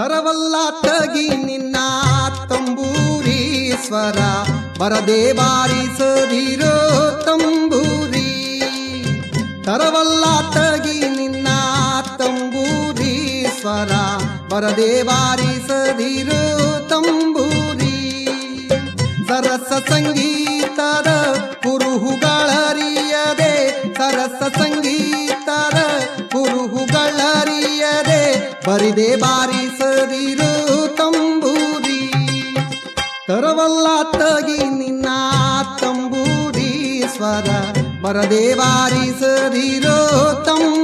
ತರವಲ್ಲ ತಗಿ ನಿನ್ನ ತಂಬೂರಿ ಸ್ವರ ಬರದೆ ಬಾರಿಸದಿರೋ ತಂಬೂರಿ ತರವಲ್ಲ ತಗಿ ನಿನ್ನ ತಂಬೂರಿ ಸ್ವರ ಬರದೆ ಬಾರಿಸದಿರೋ ತಂಬೂರಿ ಸರಸ ಸಂಗೀತರ ಕುರುಹುಗಳರಿಯದೆ ಸರಸ ಸಂಗೀತರ ಕುರುಹುಗಳರಿಯದೆ ಬರಿದೆ ಬಾರಿಸದಿರು ತಂಬೂರಿ ತರವಲ್ಲ ತಗಿ ನಿನ್ನ ತಂಬೂರಿ ಸ್ವರ ಬರದೆ ಬಾರಿಸದಿರೋ ತಂಬೂರಿ